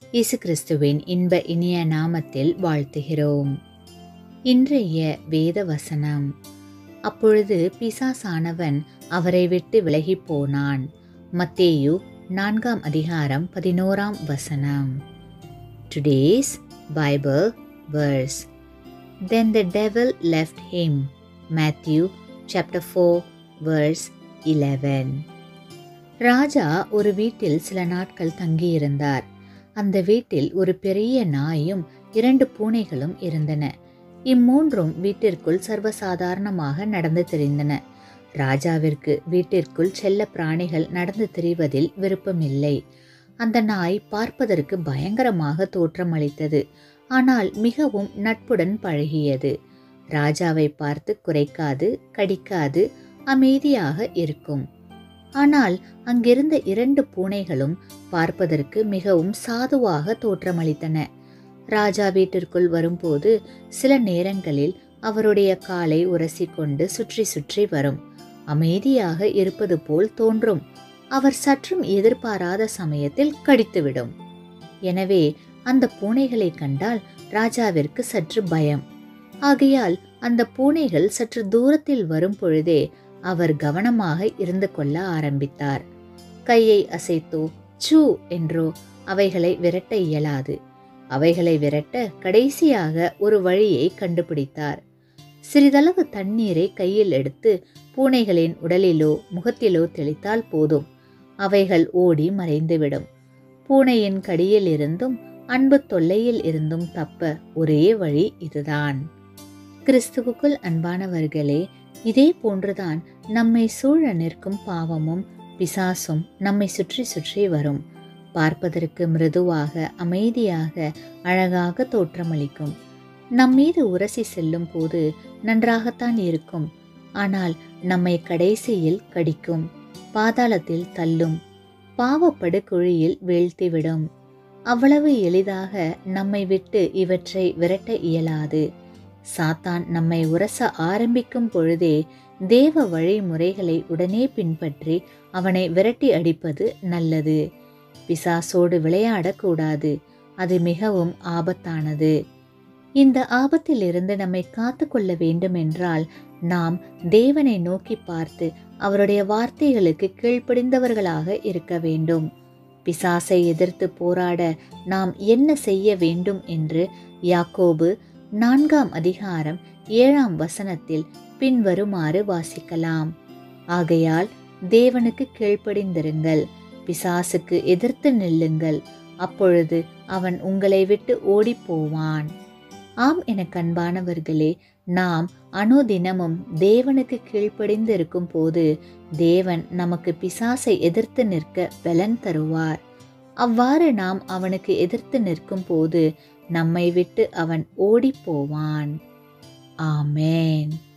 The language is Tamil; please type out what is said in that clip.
இயேசு கிறிஸ்துவின் இன்ப இனிய நாமத்தில் வாழ்த்துகிறோம் இன்றைய வேத வசனம் அப்பொழுது பிசாசானவன் அவரை விட்டு விலகிப் போனான் மத்தேயு நான்காம் அதிகாரம் பதினோராம் வசனம் today's Bible verse Then the devil left him. Matthew chapter 4 verse 11 ராஜா ஒரு வீட்டில் சில நாட்கள் தங்கியிருந்தார் அந்த வீட்டில் ஒரு பெரிய நாயும் இரண்டு பூனைகளும் இருந்தன இம்மூன்றும் வீட்டிற்குள் சர்வசாதாரணமாக நடந்து திரிந்தன ராஜாவிற்கு வீட்டிற்குள் செல்ல பிராணிகள் நடந்து திரிவதில் விருப்பமில்லை அந்த நாய் பார்ப்பதற்கு பயங்கரமாக தோற்றமளித்தது ஆனால் மிகவும் நட்புடன் பழகியது ராஜாவை பார்த்து குறைக்காது கடிக்காது அமைதியாக இருக்கும் ஆனால் அங்கிருந்த இரண்டு பூனைகளும் பார்ப்பதற்கு மிகவும் சாதுவாக தோற்றமளித்தன ராஜா வீட்டிற்குள் வரும்போது சில நேரங்களில் அவருடைய காலை உரசிக்கொண்டு சுற்றி சுற்றி வரும் அமைதியாக இருப்பது போல் தோன்றும் அவர் சற்றும் எதிர்பாராத சமயத்தில் கடித்துவிடும் எனவே அந்த பூனைகளை கண்டால் ராஜாவிற்கு சற்று பயம் ஆகையால் அந்த பூனைகள் சற்று தூரத்தில் வரும் பொழுதே அவர் கவனமாக இருந்து கொள்ள ஆரம்பித்தார் கையை அசைத்தோ சூ என்றோ அவைகளை விரட்ட இயலாது அவைகளை விரட்ட கடைசியாக ஒரு வழியை கண்டுபிடித்தார் சிறிதளவு தண்ணீரை கையில் எடுத்து பூனைகளின் உடலிலோ முகத்திலோ தெளித்தால் போதும் அவைகள் ஓடி மறைந்துவிடும் பூனையின் கடியில் இருந்தும் அன்பு தொல்லையில் இருந்தும் தப்ப ஒரே வழி இதுதான் கிறிஸ்துவுக்குள் அன்பானவர்களே இதே போன்றுதான் நம்மை சூழ நிற்கும் பாவமும் பிசாசும் நம்மை சுற்றி சுற்றி வரும் பார்ப்பதற்கு மிருதுவாக அமைதியாக அழகாக தோற்றமளிக்கும் நம்மீது உரசி செல்லும் போது நன்றாகத்தான் இருக்கும் ஆனால் நம்மை கடைசியில் கடிக்கும் பாதாளத்தில் தள்ளும் பாவப்படுகுழியில் வீழ்த்திவிடும் அவ்வளவு எளிதாக நம்மை விட்டு இவற்றை விரட்ட இயலாது சாத்தான் நம்மை உரச ஆரம்பிக்கும் பொழுதே தேவ வழிமுறைகளை உடனே பின்பற்றி அவனை விரட்டி அடிப்பது நல்லது பிசாசோடு விளையாடக்கூடாது அது மிகவும் ஆபத்தானது இந்த ஆபத்திலிருந்து நம்மை காத்து கொள்ள வேண்டும் என்றால் நாம் தேவனை நோக்கி பார்த்து அவருடைய வார்த்தைகளுக்கு கீழ்ப்படிந்தவர்களாக இருக்க வேண்டும் பிசாசை எதிர்த்து போராட நாம் என்ன செய்ய வேண்டும் என்று யாக்கோபு நான்காம் அதிகாரம் ஏழாம் வசனத்தில் பின்வருமாறு வாசிக்கலாம் ஆகையால் தேவனுக்கு கீழ்ப்படிந்திருங்கள் பிசாசுக்கு எதிர்த்து நில்லுங்கள் அப்பொழுது அவன் உங்களை விட்டு ஓடிப்போவான் ஆம் என கண்பானவர்களே நாம் அனுதினமும் தேவனுக்கு கீழ்ப்படிந்து இருக்கும் போது தேவன் நமக்கு பிசாசை எதிர்த்து நிற்க பலன் தருவார் அவ்வாறு நாம் அவனுக்கு எதிர்த்து நிற்கும் போது நம்மை விட்டு அவன் ஓடிப்போவான் ஆமேன்